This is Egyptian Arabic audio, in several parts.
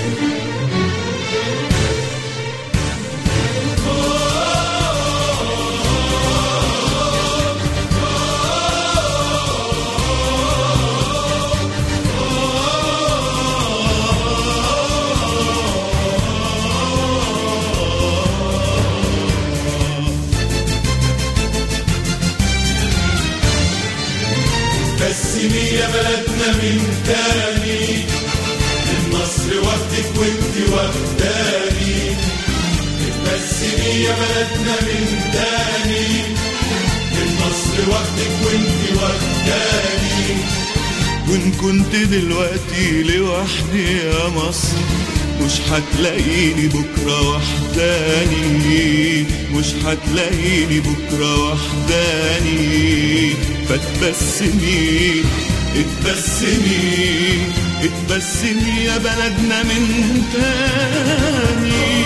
بسمي يا بلدنا من تاني النصر واخدك وانت واخداني بسمي يا بلدنا من تاني النصر واخدك وانت واخداني وان كنت دلوقتي لوحدي يا مصر مش هتلاقيني بكرة وحداني مش هتلاقيني بكرة وحداني فتبسمي اتبسمي اتبسمي يا بلدنا من تاني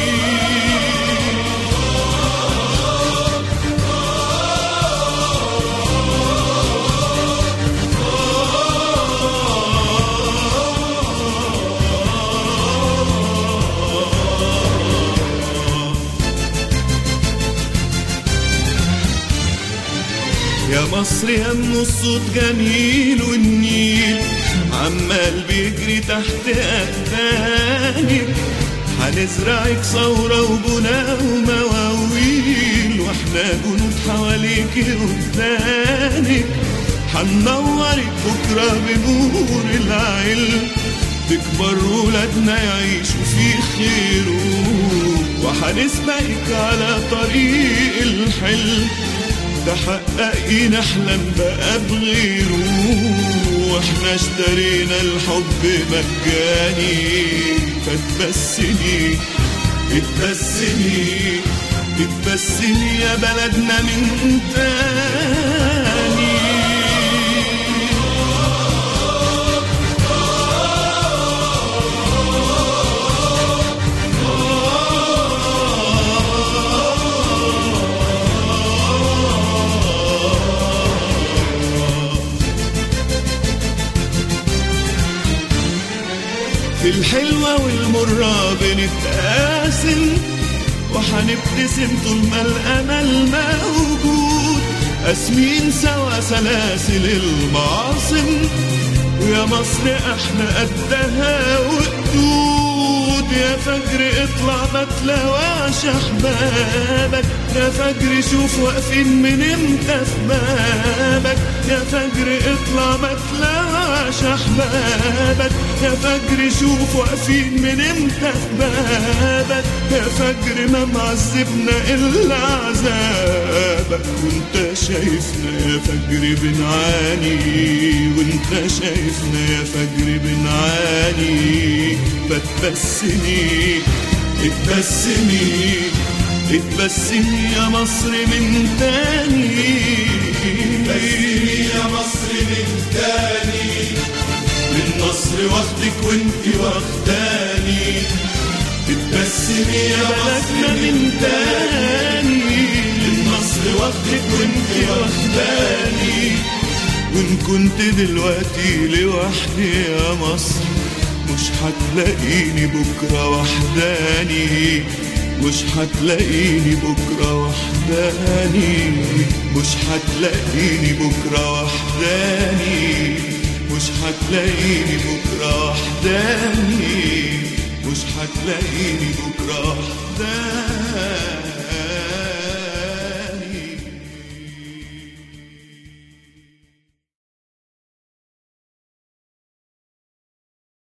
يا مصر يا ام الصوت جميل والنيل عمال بيجري تحت اقدامك هنزرعك ثورة وبناء ومواويل واحنا جنود حواليك قدامك هننورك بكرة بنور العلم تكبر ولادنا يعيشوا في خيره وهنسبقك على طريق الحلم تحققي نحلم بقى بغيره واحنا اشترينا الحب مجاني فتبسمي اتبسمي اتبسمي يا بلدنا من تاني في الحلوة والمرة بنتقاسم وحنبتسم طول ما الأمل موجود قاسمين سوا سلاسل المعاصم ويا مصر احنا قدها وقدود يا فجر اطلع ما تلاواش احبابك يا فجر شوف واقفين من امتى في بابك يا فجر اطلع ما تلاواش احبابك يا فجر شوف واقفين من امتى في بابك يا فجر ما معذبنا الا عذابك وانت شايفنا يا فجر بنعاني وانت شايفنا يا فجر بنعاني فتبسمي اتبسمي اتبسمي يا مصر من تاني بسمي يا مصر من تاني للنصر واخدك وانت واخداني بتبسمي يا مصر بلدنا من تاني للنصر واخدك وانت واخداني وان كنت دلوقتي لوحدي يا مصر مش هتلاقيني بكرة وحداني مش هتلاقيني بكرة وحداني مش هتلاقيني بكرة وحداني مش هتلاقيني بكرة وحداني مش هتلاقيني